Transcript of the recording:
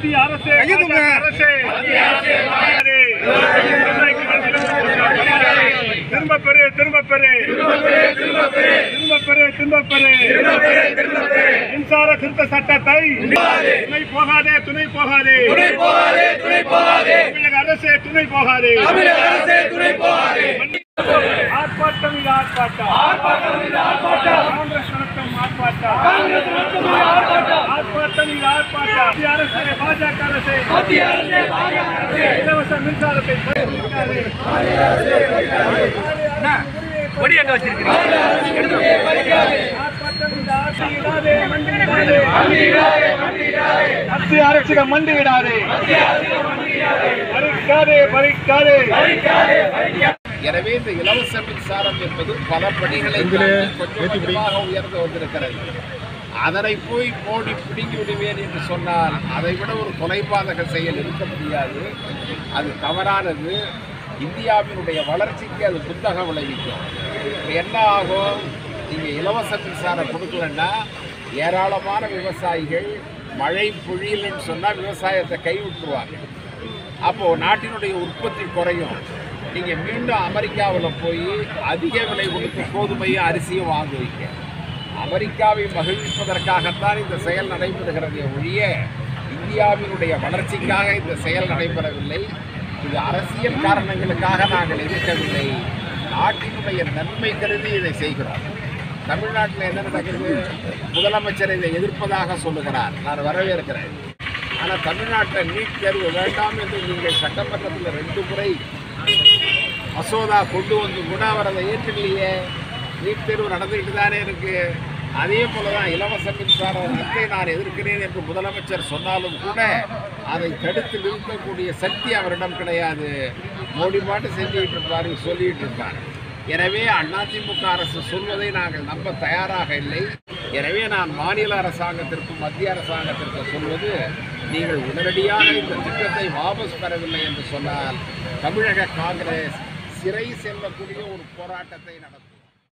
மத்திய அரசு கையை தூக்குங்க. அரசு திரும்ப பெரு திரும்ப பெரு திரும்ப பெரு திரும்ப பெரு மின்சார திருத்த சட்டத்தை துணை போகாதே துணை போகாதே தமிழக அரசு துணை போகாதே ஆர்ப்பாட்டம் இது ஆர்ப்பாட்டம் காங்கிரஸ் நடத்தும் ஆர்ப்பாட்டம் ஆர்ப்பாட்டம் இது ஆர்ப்பாட்டம் மத்திய அரசு பாஜக அரசு இலவச மின்சாரத்தை பரிசீலிக்காதே. கொடி எங்க வச்சிருக்கீங்க ஆர்ப்பாட்டம் இது ஆட்சியிடாதே, மண்டியிடாதே. மத்திய அரசிடம் மண்டியிடாதே பறிக்காதே பறிக்காதே எனவே இந்த இலவச மின்சாரம் என்பது பல படிகளை தாண்டி கொஞ்சம் கொஞ்சமாக உயர்ந்து வந்திருக்கிறது அதனை போய் மோடி பிடுங்கி விடுவேன் என்று சொன்னால் அதை விட ஒரு தொலைபாதக செயல் இருக்க முடியாது அது தவறானது இந்தியாவினுடைய வளர்ச்சிக்கு அது புத்தகம் விளைவிக்கும் இப்ப என்ன ஆகும் நீங்கள் இலவச மின்சாரம் கொடுக்கலன்னா ஏராளமான விவசாயிகள் மழை பொழியலன்னு சொன்னால் விவசாயத்தை கைவிட்டுருவாங்க அப்போ நாட்டினுடைய உற்பத்தி குறையும் நீங்க மீண்டும் அமெரிக்காவில் போய் அதிக விலை கொடுத்து கோதுமையும் அரிசியும் வாங்குவீங்க அமெரிக்காவை மகிழ்விப்பதற்காகத்தான் இந்த செயல் நடைபெறுகிறது ஒழிய இந்தியாவினுடைய வளர்ச்சிக்காக இந்த செயல் நடைபெறவில்லை இது அரசியல் காரணங்களுக்காக நாங்கள் எதிர்க்கவில்லை நாட்டினுடைய நன்மை கருதி இதை செய்கிறோம் தமிழ்நாட்டில் என்ன நடக்குது முதலமைச்சர் இதை எதிர்ப்பதாக சொல்லுகிறார் நான் வரவேற்கிறேன் ஆனால் தமிழ்நாட்டில் நீட் தேர்வு வேண்டாம் என்று நீங்கள் சட்டமன்றத்தில் ரெண்டு முறை மசோதா கொண்டு வந்து கூட அவர் அதை ஏற்றுக்கலையே நீட் தேர்வு நடந்துக்கிட்டு தானே இருக்கு அதே போல தான் இலவச மின்சார ரத்தை நான் எதிர்க்கிறேன் என்று முதலமைச்சர் சொன்னாலும் கூட அதை தடுத்து நிறுத்தக்கூடிய சக்தி அவரிடம் கிடையாது மோடி பாட்டு செஞ்சுக்கிட்டு இருப்பார் சொல்லிட்டு இருப்பார் எனவே அதிமுக அரசு சொல்வதை நாங்கள் நம்ப தயாராக இல்லை எனவே நான் மாநில அரசாங்கத்திற்கும் மத்திய அரசாங்கத்திற்கும் சொல்வது நீங்கள் உடனடியாக இந்த திட்டத்தை வாபஸ் பெறவில்லை என்று சொன்னால் தமிழக காங்கிரஸ் சிறை செல்லக்கூடிய ஒரு போராட்டத்தை நடத்தும்